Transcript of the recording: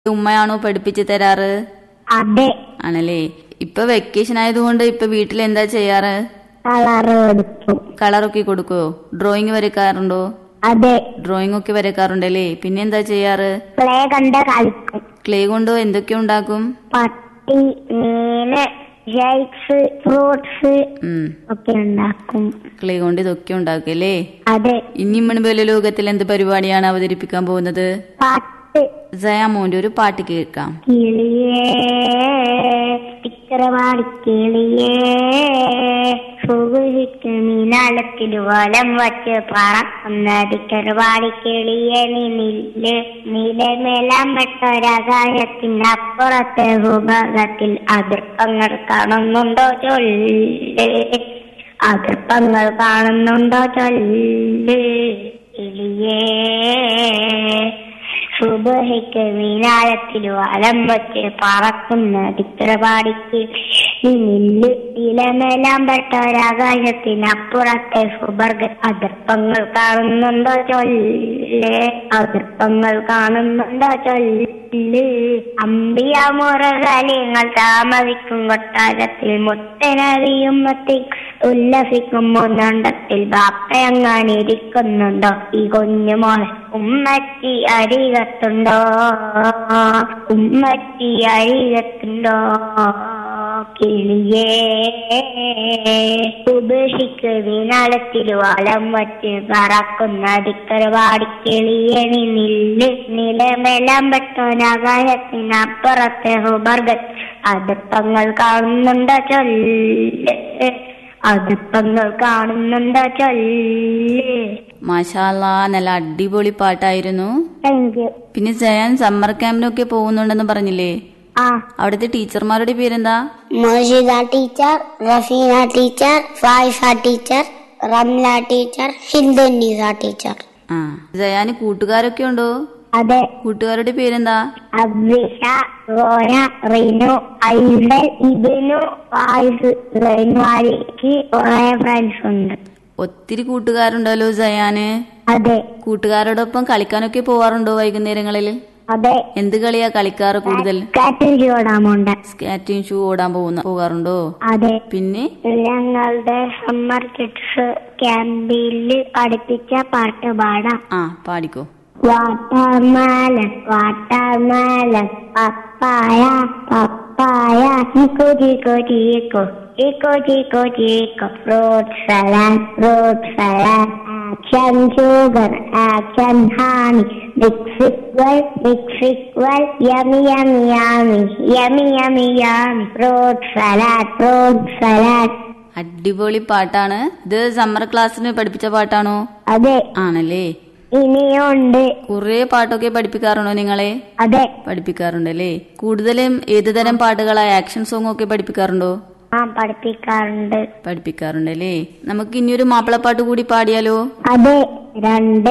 ഉമ്മയാണോ പഠിപ്പിച്ചു തരാറ് അതെ ആണല്ലേ ഇപ്പൊ വെക്കേഷൻ ആയതുകൊണ്ട് ഇപ്പൊ വീട്ടിൽ എന്താ ചെയ്യാറ് കളറ് കൊടുക്കും കളറൊക്കെ കൊടുക്കോ ഡ്രോയിങ് വരയ്ക്കാറുണ്ടോ അതെ ഡ്രോയിങ് ഒക്കെ വരയ്ക്കാറുണ്ടല്ലേ പിന്നെ എന്താ ചെയ്യാറ് പ്ലേ കണ്ട് കളിക്കും ക്ലേ കൊണ്ടോ എന്തൊക്കെ ഉണ്ടാക്കും പട്ടി മീന് ജൈക്സ് ഫ്രൂട്ട്സ് ഉം ഒക്കെ ഉണ്ടാക്കും ക്ലേ കൊണ്ട് ഇതൊക്കെ ഉണ്ടാക്കല്ലേ അതെ ഇനി മൺബല ലോകത്തിൽ എന്ത് പരിപാടിയാണ് അവതരിപ്പിക്കാൻ പോകുന്നത് പാട്ട് ജയാമോന്റെ ഒരു പാട്ട് കേൾക്കാം കിളിയേ ചിത്രവാടി കിളിയേ സുഖിക്ക് മീനാളത്തിൽ വലം വച്ച് പറക്കുന്ന തിക്കറുപാടി കിളിയെ നിന്നില് നിലമേലാൻ പെട്ടൊരാകാശത്തിനപ്പുറത്തെ ഭൂഭാഗത്തിൽ അതിർപ്പങ്ങൾ കാണുന്നുണ്ടോ ചൊല്ല് അതിർപ്പങ്ങൾ കാണുന്നുണ്ടോ ചൊല്ല് കിളിയേ സുബഹിക്ക് മീനാഴത്തിൽ വലം വച്ച് പറക്കുന്ന ചിത്രപാടിക്ക് നില്ല് ഇലമെല്ലാം പെട്ട ഒരാകാശത്തിനപ്പുറത്തെ സുബർഗ അതിർപ്പങ്ങൾ കാണുന്നുണ്ടോ ചൊല്ല് അതിർപ്പങ്ങൾ കാണുന്നുണ്ടോ ചൊല്ല് അമ്പിയ മുറകാലിയങ്ങൾ താമസിക്കും കൊട്ടാരത്തിൽ മുത്തനറിയും മത്തി ഉല്ലസിക്കും മൂന്നണ്ടത്തിൽ ബാപ്പയങ്ങാനിരിക്കുന്നുണ്ടോ ഈ കുഞ്ഞു മോളെ ഉമ്മറ്റി അരികത്തുണ്ടോ ഉമ്മറ്റി അരികത്തുണ്ടോ കിളിയേ ഉപേക്ഷിക്ക് വിനാളത്തിൽ വലം വച്ച് പറക്കുന്ന ദിക്കരവാടി കിളിയെ നില്ല് നിലമെല്ലാം പെട്ടോനാകാശത്തിനപ്പുറത്തെ ഹുബർഗ അതിർപ്പങ്ങൾ കാണുന്നുണ്ടോ ചൊല്ല് അതിർപ്പങ്ങൾ കാണുന്നുണ്ടോ ചൊല്ല് മാഷാല്ലാ നല്ല അടിപൊളി പാട്ടായിരുന്നു താങ്ക് യു പിന്നെ ജയാൻ സമ്മർ ക്യാമ്പിനൊക്കെ പോകുന്നുണ്ടെന്ന് പറഞ്ഞില്ലേ ആ അവിടുത്തെ ടീച്ചർമാരുടെ പേരെന്താ Moshida teacher Rafeena teacher Faifa teacher Ramla teacher Hindunnisa teacher ആ ജയാന് കൂട്ടുകാരൊക്കെ ഉണ്ടോ അതെ കൂട്ടുകാരുടെ പേരെന്താ അബ്രിഷ റോന റീനു ഐസൽ ഇബിനു ഫായിസ് റെനുവാലിക്ക് കുറെ ഫ്രണ്ട്സ് ഉണ്ട് ഒത്തിരി കൂട്ടുകാരുണ്ടല്ലോ ജയാന് അതെ കൂട്ടുകാരോടൊപ്പം കളിക്കാനൊക്കെ പോവാറുണ്ടോ വൈകുന്നേരങ്ങളിൽ അതെ എന്ത് കളിയാ കളിക്കാറ് കൂടുതൽ കാറ്ററിംഗ് ഓടാമുണ്ട് സ്കാറ്റിംഗ് ഷൂ ഓടാൻ പോകുന്ന പോകാറുണ്ടോ അതെ പിന്നെ ഞങ്ങളുടെ സമ്മർ കിഡ്സ് ക്യാമ്പിൽ പഠിപ്പിച്ച പാട്ട് പാടാം ആ പാടിക്കോ watermelon watermelon papaya papaya chikoo chikoo chikoo chikoo chikoo chikoo fruit salad fruit salad action sugar action honey mix it well mix it well yummy yummy yummy yummy yummy yummy fruit salad fruit salad അടിപൊളി പാട്ടാണ് ഇത് സമ്മർ ക്ലാസ്സിന് പഠിപ്പിച്ച പാട്ടാണോ അതെ ആണല്ലേ ഇനിയുണ്ട് കുറെ പാട്ടൊക്കെ പഠിപ്പിക്കാറുണ്ടോ നിങ്ങളെ അതെ പഠിപ്പിക്കാറുണ്ടല്ലേ കൂടുതലും ഏതുതരം പാട്ടുകളാ ആക്ഷൻ സോങ് ഒക്കെ പഠിപ്പിക്കാറുണ്ടോ ആ പഠിപ്പിക്കാറുണ്ട് പഠിപ്പിക്കാറുണ്ടല്ലേ നമുക്ക് ഇനിയൊരു മാപ്പിളപ്പാട്ട് കൂടി പാടിയാലോ അതെ രണ്ട്